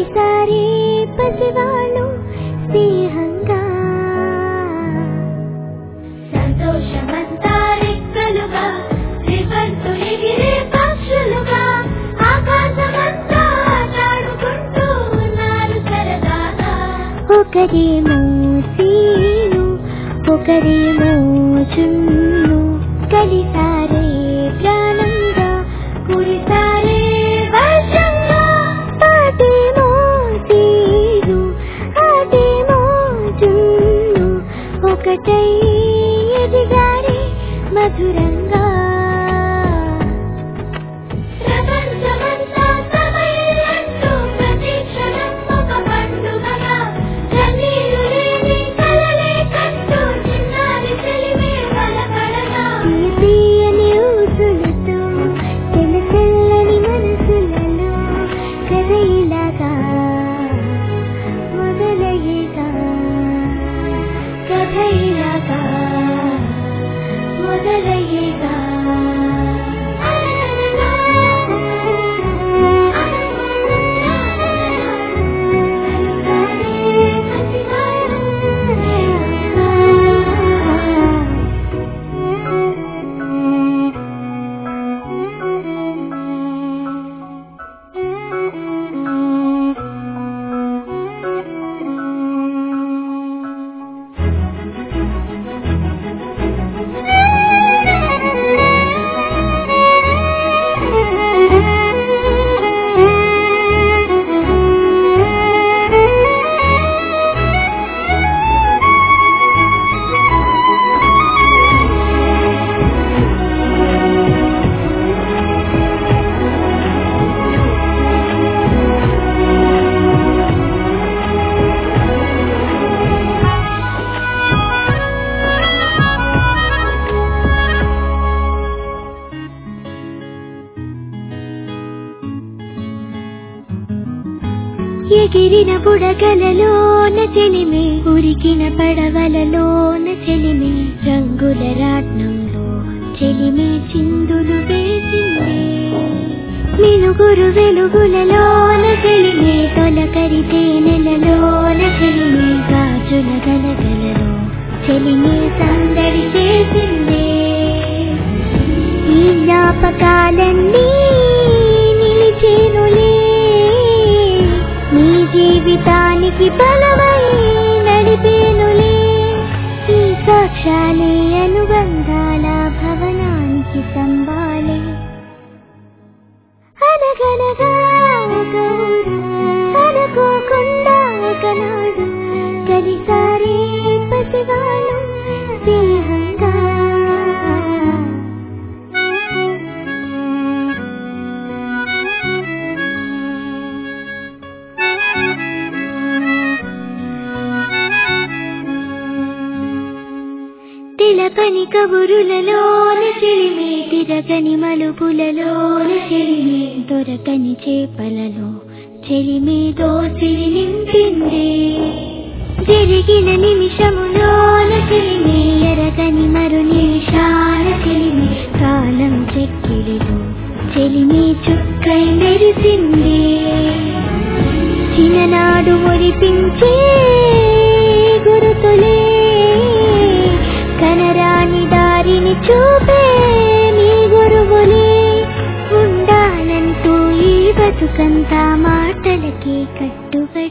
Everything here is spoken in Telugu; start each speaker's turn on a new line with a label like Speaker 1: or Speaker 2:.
Speaker 1: కలిసారే పసివాళ్ళు స్నేహంగా సంతోషమంతా రెక్కలుగా రేపంతు ఎగిరే పక్షులుగా ఆకాశమంతా ఆటాడుకుంటూ ఉన్నారు సరదాగా ఒకరేమో సీను ఒకరేమో చున్ను కలిసారే ప్రాణంగా కురిసారే వర్షంగా పాటేమో తీరు ఆటేమో చున్ను ఒకటై ఎదిగారే మధురంగా ప్రపంచమంతా సమయంలో ప్రతి క్షణం ఒక పండుగగా కన్నీరు లేని కలలే కంటూ చిన్నారి చెలిమే కలకలగా తీయని ఊసులతో తెల్ల తెల్లని మనసులలో కథ ఇలాగా మొదలయ్యేగా కథ ఇలాగా మొదలయ్యేగా ఎగిరిన బుడగలలోన చెలిమే ఉరికిన పడవలలోన చెలిమే రంగుల రాట్నంలో చెలిమే చిందులు వేసిందే మినుగురు వెలుగులలోన చెలిమే తొలకరి తేనెలలోన చెలిమే గాజుల గలగలలో చెలిమే సందడి చేసిందే ఈ జ్ఞాపకాలన్నీ నిలిచేనులే నీ జీవితానికి బలమై నడిపేనులే ఈ సాక్ష్యాలే అనుబంధాల భవనానికి సంబాలే అనగనగా ఒక ఊరు, అనుకోకుండా ఒకనాడు కలిసారే పసివాళ్ళు స్నేహంగా తిలకని కబురులలోన చెలిమి తిరగని మలుపులలోన చెలిమి దొరకని చేపలలో చెలిమి దోసిరి నింపింది జరిగిన నిమిషములోన చెలిమి ఎరగని మరు నిమిషాల చెలిమి కాలం చెక్కిలిలో చెలిమి చుక్కై మెరిసింది చిన్ననాడు మురిపించే గురుతులే కనరాని దారిని చూపే మీ గురువులే ఉండాలంటూ ఈ బతుకంతా మాటలకి కట్టుబడి